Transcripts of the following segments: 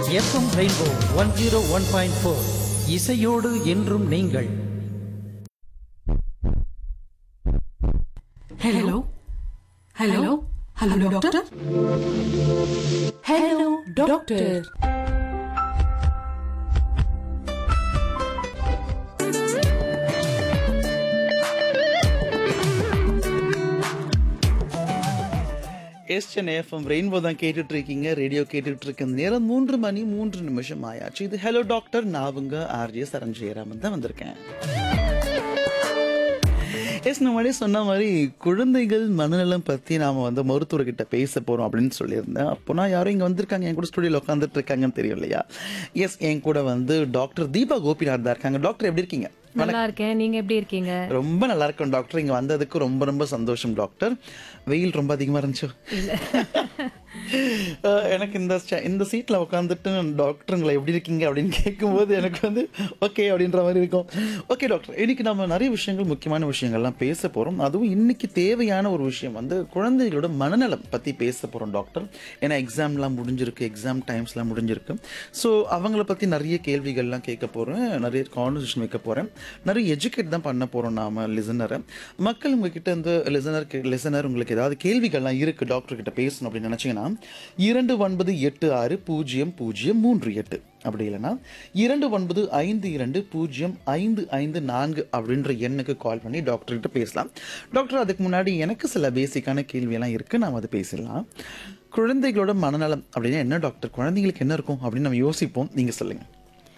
FM rainbow one zero one point four இசையோடு என்றும் நீங்கள் hello hello hello doctor hello doctor எஸ்டன் FM rainbow தான் கேட்டுட்டு இருக்கீங்க ரேடியோ கேட்டுட்டு இருக்க நேரம் மூன்று மணி மூன்று நிமிஷம் ஆயாச்சு இது ஹலோ டாக்டர் நான் உங்க ஆர்ஜே சரண் ஜெயராமன் தான் வந்திருக்கேன் எஸ் நம்ம முன்னாடியே சொன்ன மாதிரி குழந்தைகள் மனநலம் பத்தி நாம வந்து மருத்துவர்கிட்ட பேச போறோம் அப்படின்னு சொல்லியிருந்தேன் அப்போனா யாரும் இங்க வந்திருக்காங்க என் கூட ஸ்டுடியோல உட்காந்துட்டு இருக்காங்கன்னு தெரியும் இல்லையா எஸ் என் கூட வந்து டாக்டர் தீபா கோபிநாத் தான் இருக்காங்க டாக்டர் எப்படி இருக்கீங்க நல்லா இருக்கேன் நீங்க எப்படி இருக்கீங்க ரொம்ப நல்லா இருக்கும் டாக்டர் இங்க வந்ததுக்கு ரொம்ப ரொம்ப சந்தோஷம் டாக்டர் வெயில் ரொம்ப அதிகமா இருந்துச்சு அஹ் எனக்கு இந்த ச- இந்த சீட்ல உட்காந்துட்டு டாக்டருங்களை எப்படி இருக்கீங்க அப்படின்னு கேட்கும்போது எனக்கு வந்து ஓகே அப்படின்ற மாதிரி இருக்கும் ஓகே டாக்டர் இன்னைக்கு நம்ம நிறைய விஷயங்கள் முக்கியமான விஷயங்கள்லாம் பேச போறோம் அதுவும் இன்னைக்கு தேவையான ஒரு விஷயம் வந்து குழந்தைகளோட மனநலம் பத்தி பேச போறோம் டாக்டர் ஏன்னா எக்ஸாம்லாம் முடிஞ்சிருக்கு எக்ஸாம் டைம்ஸ்லாம் முடிஞ்சிருக்கு ஸோ அவங்கள பத்தி நிறைய கேள்விகள்லாம் கேட்க போறேன் நிறைய கான்வர்சேஷன் வைக்க போறேன் நிறைய எஜுகேட் தான் பண்ண போறோம் நாம லிசனரை மக்கள் உங்ககிட்ட இருந்து லிசனர் லிசனர் உங்களுக்கு ஏதாவது கேள்விகள்லாம் இருக்கு டாக்டர் கிட்ட பேசணும் அப்படின்னு நினைச்சீங்கன்னா இரண்டு ஒன்பது எட்டு ஆறு பூஜ்ஜியம் பூஜ்ஜியம் மூன்று எட்டு அப்படி இல்லைன்னா இரண்டு ஒன்பது ஐந்து இரண்டு பூஜ்ஜியம் ஐந்து ஐந்து நான்கு அப்படின்ற எண்ணுக்கு கால் பண்ணி டாக்டர் கிட்ட பேசலாம் டாக்டர் அதுக்கு முன்னாடி எனக்கு சில பேசிக்கான கேள்வியெல்லாம் இருக்கு நாம் அதை பேசலாம் குழந்தைகளோட மனநலம் அப்படின்னா என்ன டாக்டர் குழந்தைங்களுக்கு என்ன இருக்கும் அப்படின்னு நம்ம யோசிப்போம் நீங்க சொல்லுங்க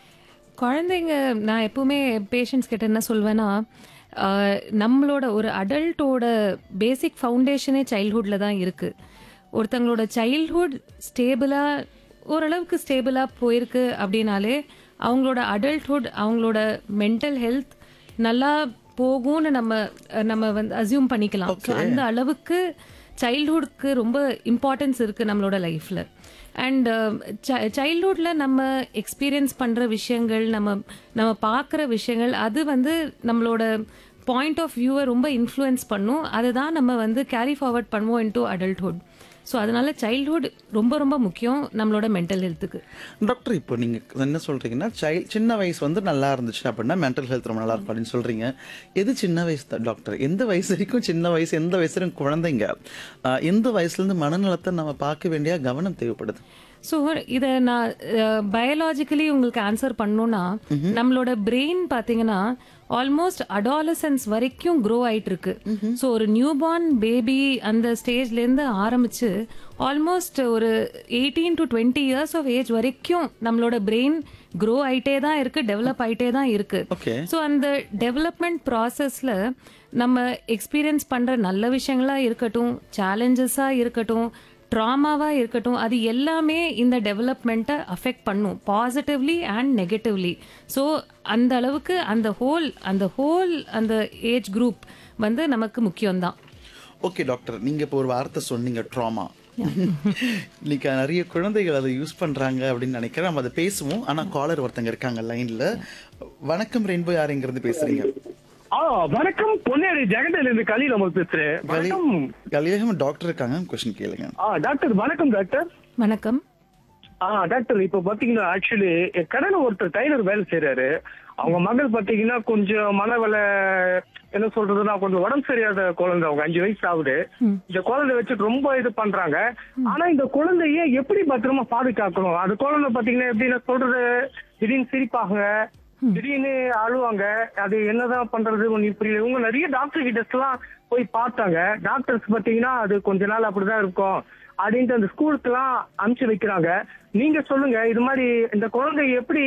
குழந்தைங்க நான் எப்பவுமே பேஷண்ட்ஸ் கிட்ட என்ன சொல்வேன்னா ஆஹ், நம்மளோட ஒரு அடல்ட்டோட பேசிக் ஃபவுண்டேஷனே சைல்ட்ஹுட்ல தான் இருக்கு ஒருத்தங்களோட சைல்ட்ஹுட் ஸ்டேபிளா ஓரளவுக்கு ஸ்டேபிளா போயிருக்கு அப்படின்னாலே அவங்களோட அடல்ட்ஹுட் அவங்களோட மென்டல் ஹெல்த் நல்லா போகும்னு நம்ம நம்ம வந்து அசியூம் பண்ணிக்கலாம் So, அந்த அளவுக்கு சைல்ட்ஹுட்க்கு ரொம்ப இம்பார்ட்டன்ஸ் இருக்கு நம்மளோட லைஃப்ல அண்ட் சைல்ட்ஹுட்ல நம்ம எக்ஸ்பீரியன்ஸ் பண்ற விஷயங்கள் நம்ம நம்ம பார்க்குற விஷயங்கள் அது வந்து நம்மளோட பாயிண்ட் ஆஃப் வியூவை ரொம்ப இன்ஃப்ளூயன்ஸ் பண்ணும் அதை தான் நம்ம வந்து கேரி ஃபார்வர்ட் பண்ணுவோம் இன்டு அடல்ட்ஹுட் ஸோ அதனால சைல்ட்ஹுட் ரொம்ப ரொம்ப முக்கியம் நம்மளோட மென்டல் ஹெல்த்துக்கு டாக்டர் இப்போ நீங்க என்ன சொல்றீங்கன்னா சைல்ட் சின்ன வயசு வந்து நல்லா இருந்துச்சு அப்படின்னா மென்டல் ஹெல்த் ரொம்ப நல்லா இருக்கும் அப்படின்னு சொல்றீங்க எது சின்ன வயசு தான் டாக்டர் எந்த வயசு வரைக்கும் சின்ன வயசு எந்த வயசு வரைக்கும் குழந்தைங்க ஆஹ் எந்த வயசுல இருந்து மனநலத்தை நம்ம பார்க்க வேண்டிய கவனம் தேவைப்படுது ஸோ இதை நான் பயாலாஜிக்கலி உங்களுக்கு ஆன்சர் பண்ணணும்னா நம்மளோட பிரெயின் பார்த்தீங்கன்னா ஆல்மோஸ்ட் அடாலசன்ஸ் வரைக்கும் க்ரோ ஆயிட்டு இருக்கு ஸோ ஒரு நியூ பார்ன் பேபி அந்த ஸ்டேஜ்லேருந்து ஆரம்பிச்சு ஆல்மோஸ்ட் ஒரு eighteen to twenty years of age வரைக்கும் நம்மளோட பிரெயின் க்ரோ ஆயிட்டே தான் இருக்கு டெவலப் ஆயிட்டே தான் இருக்கு ஓகே ஸோ அந்த டெவலப்மெண்ட் ப்ராசஸில் நம்ம எக்ஸ்பீரியன்ஸ் பண்ணுற நல்ல விஷயங்களா இருக்கட்டும் சேலஞ்சஸாக இருக்கட்டும் ட்ராமாவாக இருக்கட்டும் அது எல்லாமே இந்த டெவலப்மெண்ட்டை அஃபெக்ட் பண்ணும் பாசிட்டிவ்லி அண்ட் நெகட்டிவ்லி ஸோ அந்த அளவுக்கு அந்த ஹோல் அந்த ஹோல் அந்த ஏஜ் குரூப் வந்து நமக்கு முக்கியம்தான் ஓகே டாக்டர் நீங்க இப்போ ஒரு வார்த்தை சொன்னீங்க ட்ராமா இன்னைக்கு நிறைய குழந்தைகள் அதை யூஸ் பண்றாங்க அப்படின்னு நினைக்கிறேன் நம்ம அதை பேசுவோம் ஆனா காலர் ஒருத்தங்க இருக்காங்க லைன்ல வணக்கம் ரெயின்போ யாருங்கிறது பேசுறீங்க ஆ வணக்கம் பொன்னேரி ஜெகண்டில இருந்து கலி நம்ம பேசுறேன் கலி வணக்கம் கலியகம் டாக்டர் இருக்காங்க கொஸ்டின் கேளுங்க ஆ டாக்டர் வணக்கம் டாக்டர் வணக்கம் ஆ டாக்டர் இப்ப பாத்தீங்கன்னா ஆக்சுவலி என் கடன் ஒருத்தர் டைலர் வேலை செய்யறாரு அவங்க மகள் பாத்தீங்கன்னா கொஞ்சம் மனவள என்ன சொல்றதுன்னா கொஞ்சம் உடம்பு சரியாத குழந்தை அவங்க அஞ்சு வயசு ஆகுது இந்த குழந்தை வச்சுட்டு ரொம்ப இது பண்றாங்க ஆனா இந்த குழந்தைய எப்படி பத்திரமா பாதுகாக்கணும் அது குழந்தை பாத்தீங்கன்னா எப்படி நான் சொல்றது திடீர்னு சிரிப்பாங்க திடீர்னு அழுவாங்க அது என்னதான் பண்றது ஒண்ணு புரியல இவங்க நிறைய டாக்டர் கிட்ட எல்லாம் போய் பார்த்தாங்க டாக்டர்ஸ் பாத்தீங்கன்னா அது கொஞ்ச நாள் அப்படிதான் இருக்கும் அப்படின்ட்டு அந்த ஸ்கூலுக்கு எல்லாம் அனுப்பிச்சு வைக்கிறாங்க நீங்க சொல்லுங்க இது மாதிரி இந்த குழந்தை எப்படி